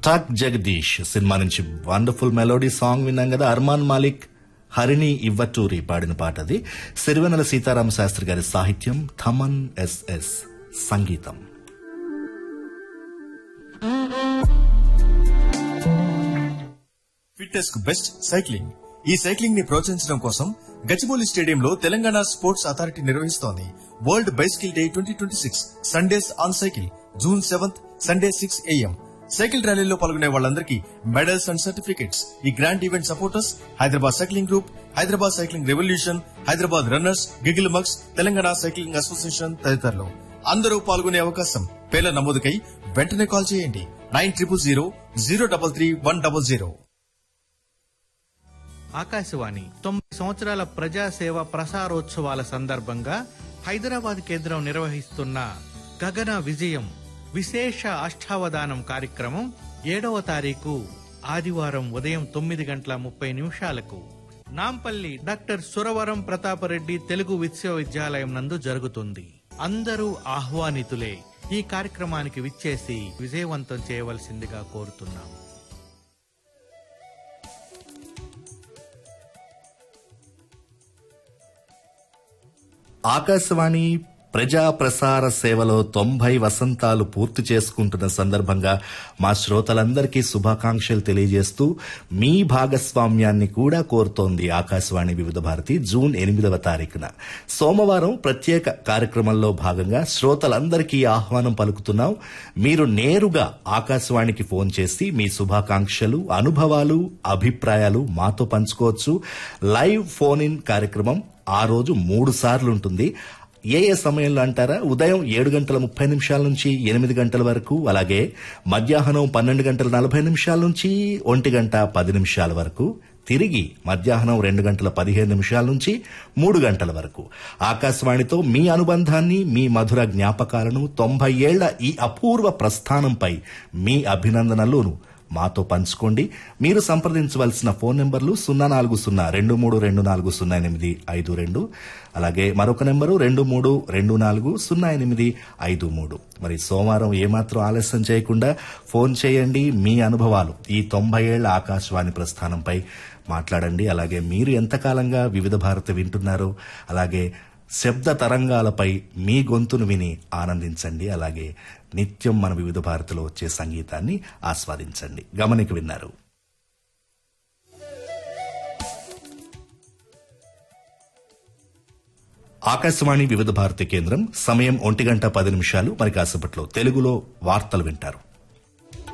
టక్ జగదీష్ సినిమా నుంచి వండర్ఫుల్ మెలోడీ సాంగ్ విన్నాం కదా అర్మాన్ మాలిక్ హరిణి ఇవ్వటూరి పాడిన పాట అది సిరివెనెల సీతారామ శాస్త్రి గారి సాహిత్యం థమన్ ఎస్ఎస్ సంగీతం ఫిట్నెస్ కు బెస్ట్ సైక్లింగ్ ఈ సైక్లింగ్ ని ప్రోత్సహించడం కోసం గచ్చిబౌలి స్టేడియంలో తెలంగాణ స్పోర్ట్స్ అథారిటీ నిర్వహిస్తోంది world bicycle day twenty twenty six Sundays on cycle June seventh Sunday six AM cycle ర్యాలీలో పాల్గొనే వాళ్ళందరికీ మెడల్స్ అండ్ సర్టిఫికెట్స్ ఈ grand event supporters Hyderabad cycling group Hyderabad cycling revolution Hyderabad runners giggle mugs Telangana cycling association తదితరులు అందరూ పాల్గొనే అవకాశం పేర్ల నమోదుకై వెంటనే కాల్ చేయండి nine triple zero zero double three one double zero Akashvani తొంభై సంవత్సరాల ప్రజాసేవ ప్రసారోత్సవాల సందర్భంగా హైదరాబాద్ కేంద్రం నిర్వహిస్తున్న గగన విజయం విశేష అష్టావధానం కార్యక్రమం ఏడవ తారీఖు ఆదివారం ఉదయం తొమ్మిది గంటల ముప్పై నిమిషాలకు నాంపల్లి డాక్టర్ సురవరం ప్రతాపరెడ్డి తెలుగు విశ్వవిద్యాలయం నందు జరుగుతుంది అందరూ ఆహ్వానితులే ఈ కార్యక్రమానికి విచ్చేసి విజయవంతం చేయవలసిందిగా కోరుతున్నాం ఆకాశవాణి ప్రజా ప్రసార సేవలో తొంభై వసంతాలు పూర్తి చేసుకుంటున్న సందర్భంగా మా శ్రోతలందరికీ శుభాకాంక్షలు తెలియజేస్తూ మీ భాగస్వామ్యాన్ని కూడా కోరుతోంది ఆకాశవాణి వివిధ భారతి జూన్ ఎనిమిదవ తారీఖున సోమవారం ప్రత్యేక కార్యక్రమంలో భాగంగా శ్రోతలందరికీ ఆహ్వానం పలుకుతున్నాం మీరు నేరుగా ఆకాశవాణికి ఫోన్ చేసి మీ శుభాకాంక్షలు అనుభవాలు అభిప్రాయాలు మాతో పంచుకోవచ్చు లైవ్ ఫోన్ ఇన్ కార్యక్రమం ఆ రోజు మూడు సార్లు ఉంటుంది ఏ ఏ సమయంలో అంటారా ఉదయం ఏడు గంటల ముప్పై నిమిషాల నుంచి ఎనిమిది గంటల వరకు అలాగే మధ్యాహ్నం పన్నెండు గంటల నలభై నిమిషాల నుంచి ఒంటి గంట పది నిమిషాల వరకు తిరిగి మధ్యాహ్నం రెండు గంటల పదిహేను నిమిషాల నుంచి మూడు గంటల వరకు ఆకాశవాణితో మీ అనుబంధాన్ని మీ మధుర జ్ఞాపకాలను తొంభై ఏళ్ల ఈ అపూర్వ ప్రస్థానంపై మీ అభినందనలను మాతో పంచుకోండి మీరు సంప్రదించవలసిన ఫోన్ నెంబర్లు సున్నా నాలుగు సున్నా రెండు మూడు రెండు నాలుగు సున్నా ఎనిమిది ఐదు రెండు అలాగే మరొక నెంబరు రెండు మూడు రెండు నాలుగు సున్నా ఎనిమిది ఐదు మూడు మరి సోమవారం ఏమాత్రం ఆలస్యం చేయకుండా ఫోన్ చేయండి మీ అనుభవాలు ఈ తొంభై ఏళ్ల ఆకాశవాణి ప్రస్థానంపై మాట్లాడండి అలాగే మీరు ఎంతకాలంగా వివిధ భారతి వింటున్నారో అలాగే శబ్ద తరంగాలపై మీ గొంతును విని ఆనందించండి అలాగే నిత్యం మన వివిధ భారతిలో వచ్చే సంగీతాన్ని ఆస్వాదించండి గమనిక విన్నారు ఆకాశవాణి వివిధ భారతి కేంద్రం సమయం ఒంటి గంట పది నిమిషాలు మరి కాసేపట్లో తెలుగులో వార్తలు వింటారు